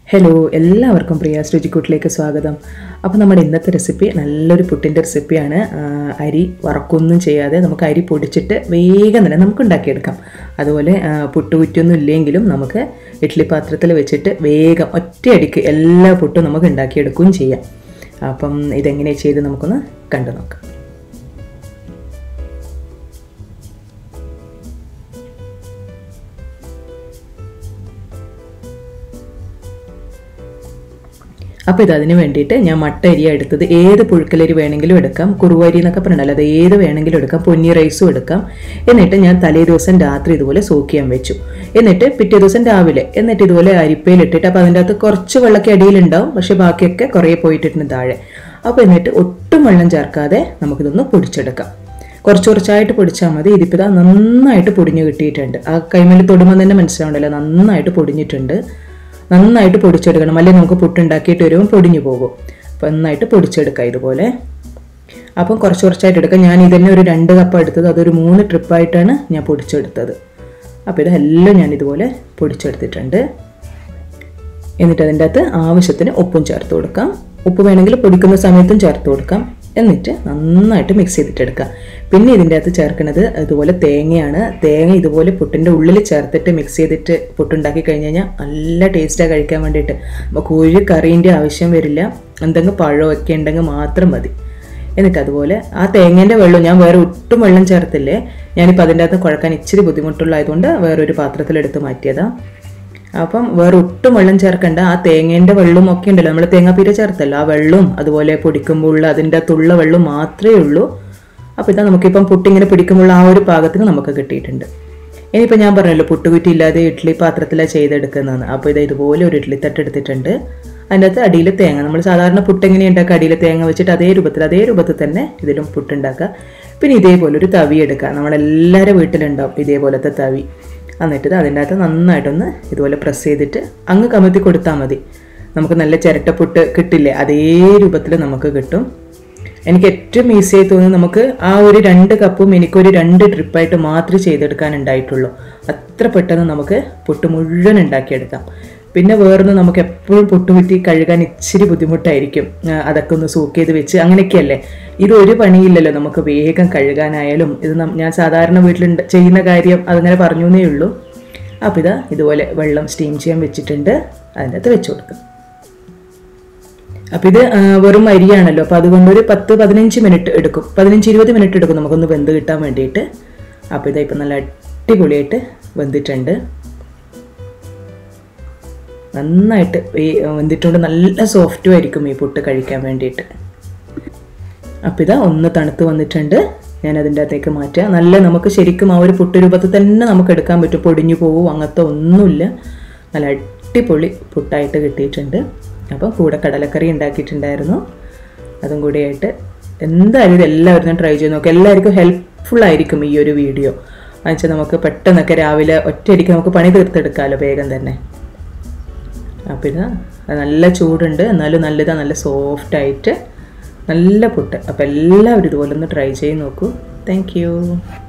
hello എല്ലാവർക്കും പ്രിയാസ് രുചിക്കൂട്ടിലേക്ക് സ്വാഗതം അപ്പോൾ നമ്മുടെ ഇന്നത്തെ റെസിപ്പി നല്ലൊരു പുട്ടിൻ്റെ റെസിപ്പിയാണ് ആ, അരി വറക്കൊന്നും ചെയ്യാതെ നമുക്ക് അരി പൊടിച്ചിട്ട് വേഗം തന്നെ നമുക്ക് ഉണ്ടാക്കിയെടുക്കാം അതുപോലെ ആ, പുട്ടുകുറ്റൊന്നും ഇല്ലെങ്കിലും നമുക്ക് ഇഡ്ഡലി പാത്രത്തിൽ വെച്ചിട്ട് വേഗം ഒറ്റയടിക്ക് എല്ലാ പുട്ടും നമുക്ക് ഉണ്ടാക്കിയെടുക്കുകയും ചെയ്യാം അപ്പം ഇതെങ്ങനെ ചെയ്ത് നമുക്കൊന്ന് കണ്ടു നോക്കാം അപ്പോൾ ഇത് അതിന് വേണ്ടിയിട്ട് ഞാൻ മട്ട അരിയാണ് എടുത്തത് ഏത് പുഴുക്കലരി വേണമെങ്കിലും എടുക്കാം കുറുവരി എന്നൊക്കെ പറഞ്ഞാൽ അത് ഏത് വേണമെങ്കിലും എടുക്കാം പൊന്നി റൈസും എടുക്കാം എന്നിട്ട് ഞാൻ തലേ ദിവസം രാത്രി ഇതുപോലെ സോക്ക് ചെയ്യാൻ വെച്ചു എന്നിട്ട് പിറ്റേ ദിവസം രാവിലെ എന്നിട്ട് ഇതുപോലെ അരിപ്പയിലിട്ടിട്ട് അപ്പോൾ അതിൻ്റെ അകത്ത് കുറച്ച് വെള്ളമൊക്കെ അടിയിലുണ്ടാവും പക്ഷേ ബാക്കിയൊക്കെ കുറേ പോയിട്ടിട്ടുണ്ട് താഴെ അപ്പോൾ എന്നിട്ട് ഒട്ടും വെള്ളം ചേർക്കാതെ നമുക്കിതൊന്ന് പൊടിച്ചെടുക്കാം കുറച്ച് കുറച്ചായിട്ട് പൊടിച്ചാൽ മതി ഇതിപ്പോൾ ഇതാ നന്നായിട്ട് പൊടിഞ്ഞ് കിട്ടിയിട്ടുണ്ട് ആ കൈമേൽ തൊടുമ്പോൾ തന്നെ മനസ്സിലാവണ്ടല്ലോ നന്നായിട്ട് പൊടിഞ്ഞിട്ടുണ്ട് നന്നായിട്ട് പൊടിച്ചെടുക്കണം അല്ലെങ്കിൽ നമുക്ക് പുട്ടുണ്ടാക്കിയിട്ട് വരുമ്പോൾ പൊടിഞ്ഞു പോകും അപ്പോൾ നന്നായിട്ട് പൊടിച്ചെടുക്കാം ഇതുപോലെ അപ്പം കുറച്ച് കുറച്ചായിട്ട് എടുക്കാം ഞാൻ ഇതന്നെ ഒരു രണ്ട് കപ്പ് എടുത്തത് അതൊരു മൂന്ന് ട്രിപ്പായിട്ടാണ് ഞാൻ പൊടിച്ചെടുത്തത് അപ്പോൾ ഇതെല്ലാം ഞാൻ ഇതുപോലെ പൊടിച്ചെടുത്തിട്ടുണ്ട് എന്നിട്ട് അതിൻ്റെ അകത്ത് ആവശ്യത്തിന് ഉപ്പും ചേർത്ത് കൊടുക്കാം ഉപ്പ് വേണമെങ്കിൽ പൊടിക്കുന്ന സമയത്തും ചേർത്ത് കൊടുക്കാം എന്നിട്ട് നന്നായിട്ട് മിക്സ് ചെയ്തിട്ടെടുക്കാം പിന്നെ ഇതിൻ്റെ അകത്ത് ചേർക്കുന്നത് ഇതുപോലെ തേങ്ങയാണ് തേങ്ങ ഇതുപോലെ പുട്ടിൻ്റെ ഉള്ളിൽ ചേർത്തിട്ട് മിക്സ് ചെയ്തിട്ട് പുട്ടുണ്ടാക്കി കഴിഞ്ഞ് കഴിഞ്ഞാൽ നല്ല ടേസ്റ്റാണ് കഴിക്കാൻ വേണ്ടിയിട്ട് നമുക്ക് ഒരു കറീൻ്റെ ആവശ്യം വരില്ല എന്തെങ്കിലും പഴമൊക്കെ ഉണ്ടെങ്കിൽ മാത്രം മതി എന്നിട്ട് അതുപോലെ ആ തേങ്ങേൻ്റെ വെള്ളം ഞാൻ വേറെ ഒട്ടും വെള്ളം ചേർത്തില്ലേ ഞാനിപ്പോൾ അതിൻ്റെ അകത്ത് കുഴക്കാൻ ഇച്ചിരി ബുദ്ധിമുട്ടുള്ളതായതുകൊണ്ട് വേറൊരു പാത്രത്തിലെടുത്ത് മാറ്റിയതാണ് അപ്പം വേറെ ഒട്ടും വെള്ളം ചേർക്കണ്ട ആ തേങ്ങേൻ്റെ വെള്ളം ഒക്കെ ഉണ്ടല്ലോ നമ്മൾ തേങ്ങാപ്പീര ചേർത്തല്ലോ ആ വെള്ളവും അതുപോലെ പൊടിക്കുമ്പോൾ ഉള്ള അതിൻ്റെ അകത്തുള്ള വെള്ളം മാത്രമേ ഉള്ളൂ അപ്പോൾ ഇതാ നമുക്കിപ്പം പുട്ടിങ്ങനെ പിടിക്കുമ്പോൾ ആ ഒരു പാകത്തിന് നമുക്ക് കിട്ടിയിട്ടുണ്ട് ഇനിയിപ്പോൾ ഞാൻ പറഞ്ഞല്ലോ പുട്ടുകുറ്റി ഇല്ലാതെ ഇഡ്ഡലി പാത്രത്തിലാണ് ചെയ്തെടുക്കുന്നതെന്ന് അപ്പോൾ ഇത് ഇതുപോലെ ഒരു ഇഡ്ഡലി തട്ട് എടുത്തിട്ടുണ്ട് അതിൻ്റെ അകത്ത് അടിയിൽ തേങ്ങ നമ്മൾ സാധാരണ പുട്ട് എങ്ങനെ ഉണ്ടാക്കുക അടിയിൽ തേങ്ങ വെച്ചിട്ട് അതേ രൂപത്തിൽ അതേ രൂപത്തിൽ തന്നെ ഇതിലും പുട്ടുണ്ടാക്കുക പിന്നെ ഇതേപോലെ ഒരു തവി എടുക്കുക നമ്മളെല്ലാവരുടെ വീട്ടിലുണ്ടാവും ഇതേപോലത്തെ തവി എന്നിട്ട് ഇത് അതിൻ്റെ അകത്ത് നന്നായിട്ടൊന്ന് ഇതുപോലെ പ്രസ് ചെയ്തിട്ട് അങ്ങ് കമത്തി കൊടുത്താൽ മതി നമുക്ക് നല്ല ചിരട്ടപ്പുട്ട് കിട്ടില്ലേ അതേ രൂപത്തിൽ നമുക്ക് കിട്ടും എനിക്ക് ഏറ്റവും ഈസിയായി തോന്നുന്നത് നമുക്ക് ആ ഒരു രണ്ട് കപ്പും എനിക്കൊരു രണ്ട് ട്രിപ്പായിട്ട് മാത്രമേ ചെയ്തെടുക്കാൻ ഉണ്ടായിട്ടുള്ളൂ അത്ര പെട്ടെന്ന് നമുക്ക് പുട്ട് മുഴുവൻ ഉണ്ടാക്കിയെടുക്കാം പിന്നെ വേറൊന്ന് നമുക്ക് എപ്പോഴും പുട്ടുകുറ്റി കഴുകാൻ ഇച്ചിരി ബുദ്ധിമുട്ടായിരിക്കും ആ, അതൊക്കെ ഒന്ന് സൂക്ക് ചെയ്ത് വെച്ച് അങ്ങനെയൊക്കെയല്ലേ ഇത് ഒരു പണിയില്ലല്ലോ നമുക്ക് വേഗം കഴുകാനായാലും ഇത് നം- ഞാൻ സാധാരണ വീട്ടിൽ ചെയ്യുന്ന കാര്യം അതങ്ങനെ പറഞ്ഞു എന്നേ ഉള്ളൂ അപ്പോൾ ഇതാ ഇതുപോലെ വെള്ളം സ്റ്റീം ചെയ്യാൻ വെച്ചിട്ടുണ്ട് അതിൻ്റെ അകത്ത് വെച്ച് കൊടുക്കും അപ്പോൾ ഇത് ആ, വെറും അരിയാണല്ലോ അപ്പോൾ അതുകൊണ്ട് ഒരു പത്ത് പതിനഞ്ച് മിനിറ്റ് എടുക്കും പതിനഞ്ച് ഇരുപത് മിനിറ്റ് എടുക്കും നമുക്കൊന്ന് വെന്ത് കിട്ടാൻ വേണ്ടിയിട്ട് അപ്പോൾ ഇതാ ഇപ്പം നല്ല അടിപൊളിയായിട്ട് വെന്തിട്ടുണ്ട് നന്നായിട്ട് ഈ വെന്തിട്ടുണ്ട് നല്ല സോഫ്റ്റും ആയിരിക്കും ഈ പുട്ട് കഴിക്കാൻ വേണ്ടിയിട്ട് അപ്പോൾ ഇതാ ഒന്ന് തണുത്ത് വന്നിട്ടുണ്ട് ഞാൻ അതിൻ്റെ അകത്തേക്ക് മാറ്റുക നല്ല നമുക്ക് ശരിക്കും ആ ഒരു പുട്ട് രൂപത്തിൽ തന്നെ നമുക്ക് എടുക്കാൻ പറ്റും പൊടിഞ്ഞു പോവും അങ്ങനത്തെ ഒന്നുമില്ല നല്ല അടിപൊളി പുട്ടായിട്ട് കിട്ടിയിട്ടുണ്ട് അപ്പോൾ കൂടെ കടലക്കറി ഉണ്ടാക്കിയിട്ടുണ്ടായിരുന്നു അതും കൂടിയായിട്ട് എന്തായാലും ഇത് എല്ലാവരും ട്രൈ ചെയ്ത് നോക്കുക എല്ലാവർക്കും ഹെൽപ്ഫുൾ ആയിരിക്കും ഈ ഒരു വീഡിയോ എന്നുവെച്ചാൽ നമുക്ക് പെട്ടെന്നൊക്കെ രാവിലെ ഒറ്റയടിക്ക് നമുക്ക് പണി തീർത്തെടുക്കാമല്ലോ വേഗം തന്നെ അപ്പം ഇത് നല്ല ചൂടുണ്ട് എന്നാലും നല്ലതാണ് നല്ല സോഫ്റ്റായിട്ട് നല്ല പുട്ട് അപ്പോൾ എല്ലാവരും ഇതുപോലെ ഒന്ന് ട്രൈ ചെയ്ത് നോക്കൂ താങ്ക്